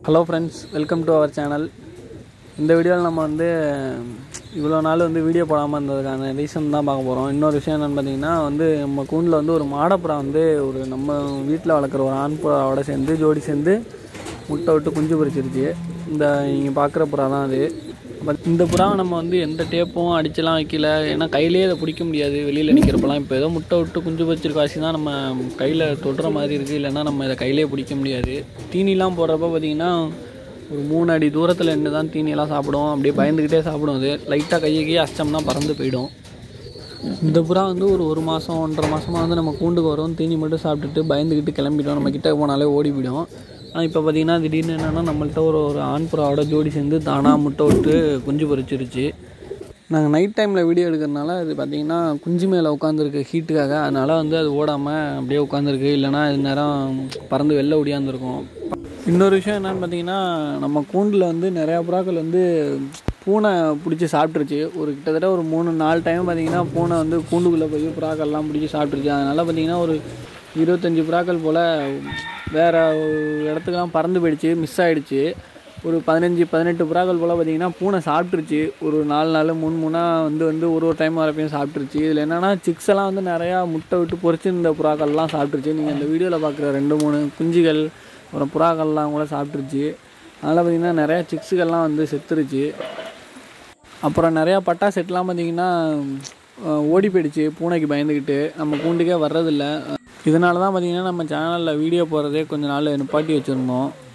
hello friends welcome to our channel இந்த வீடியோவில் நம்ம வந்து இவ்வளோ நாள் வந்து வீடியோ போடாமல் இருந்ததுக்கான ரீசன் தான் பார்க்க போகிறோம் இன்னொரு விஷயம் என்னென்னு பார்த்தீங்கன்னா வந்து நம்ம கூண்டில் வந்து ஒரு மாடப்புறா வந்து ஒரு நம்ம வீட்டில் வளர்க்குற ஒரு ஆண் புறாவோட சேர்ந்து ஜோடி சேர்ந்து முட்டை விட்டு குஞ்சு பொரிச்சிருச்சு இந்த நீங்கள் பார்க்குற புறா தான் அது பட் இந்த புறாவை நம்ம வந்து எந்த டேப்பும் அடிச்செல்லாம் வைக்கல ஏன்னா கையிலேயே அதை பிடிக்க முடியாது வெளியில் நிற்கிறப்பெல்லாம் இப்போ ஏதோ முட்டை விட்டு குஞ்சு பொரிச்சிருக்க வாசி தான் நம்ம கையில் தொடுற மாதிரி இருக்குது இல்லைன்னா நம்ம இதை கையிலேயே பிடிக்க முடியாது தீனிலாம் போடுறப்ப பார்த்தீங்கன்னா ஒரு மூணு அடி தூரத்தில் நின்று தான் தீனியெல்லாம் சாப்பிடும் அப்படியே பயந்துக்கிட்டே சாப்பிடும் அது லைட்டாக கையை கையை அஷ்டம்னா பறந்து போயிடும் இந்த புறா வந்து ஒரு ஒரு மாதம் ஒன்றரை மாதமாக வந்து நம்ம கூண்டுக்கு வரும் தீனி மட்டும் சாப்பிட்டுட்டு பயந்துக்கிட்டு கிளம்பிட்டோம் நம்ம கிட்ட போனாலே ஓடி போயிடும் ஆனால் இப்போ பார்த்தீங்கன்னா திடீர்னு என்னென்னா நம்மள்ட்ட ஒரு ஒரு ஆண் புறாவோட ஜோடி சேர்ந்து தானாக முட்டை விட்டு குஞ்சு பொரிச்சிருச்சு நாங்கள் நைட் டைமில் வீடியோ எடுக்கிறதுனால அது பார்த்தீங்கன்னா குஞ்சு மேலே உட்காந்துருக்கு ஹீட்டுக்காக அதனால் வந்து அது ஓடாமல் அப்படியே உட்காந்துருக்கு இல்லைன்னா இது நேரம் பறந்து வெளில ஓடியாந்துருக்கும் இன்னொரு விஷயம் என்னென்னு பார்த்தீங்கன்னா நம்ம கூண்டில் வந்து நிறையா புறாக்கள் வந்து பூனை பிடிச்சி சாப்பிட்ருச்சு ஒரு கிட்டத்தட்ட ஒரு மூணு நாலு டைம் பார்த்தீங்கன்னா பூனை வந்து கூண்டுக்குள்ளே போய் புறாக்கள்லாம் பிடிச்சி சாப்பிட்ருச்சு அதனால் பார்த்தீங்கன்னா ஒரு இருபத்தஞ்சி புறாக்கள் போல் வேறு இடத்துக்கெல்லாம் பறந்து போயிடுச்சு மிஸ் ஆகிடுச்சு ஒரு பதினஞ்சு பதினெட்டு புறாக்கள் போல் பார்த்தீங்கன்னா பூனை சாப்பிட்ருச்சு ஒரு நாலு நாள் மூணு மூணாக வந்து வந்து ஒரு ஒரு டைம் வரப்பையும் சாப்பிட்ருச்சு இதில் என்னென்னா சிக்ஸ் எல்லாம் வந்து நிறையா முட்டை விட்டு பொறிச்சிருந்த புறாக்கள்லாம் சாப்பிட்ருச்சு நீங்கள் இந்த வீடியோவில் பார்க்குற ரெண்டு மூணு குஞ்சுகள் அப்புறம் புறாக்கள்லாம் கூட சாப்பிட்ருச்சு அதனால் பார்த்திங்கன்னா நிறையா சிக்ஸுகள்லாம் வந்து செத்துருச்சு அப்புறம் நிறையா பட்டா செட்லாம் பார்த்திங்கன்னா ஓடி போயிடுச்சு பூனைக்கு பயந்துக்கிட்டு நம்ம கூண்டுக்கே வர்றதில்ல இதனால தான் பார்த்திங்கன்னா நம்ம சேனலில் வீடியோ போடுறதே கொஞ்ச நாள் நிப்பாட்டி வச்சுருந்தோம்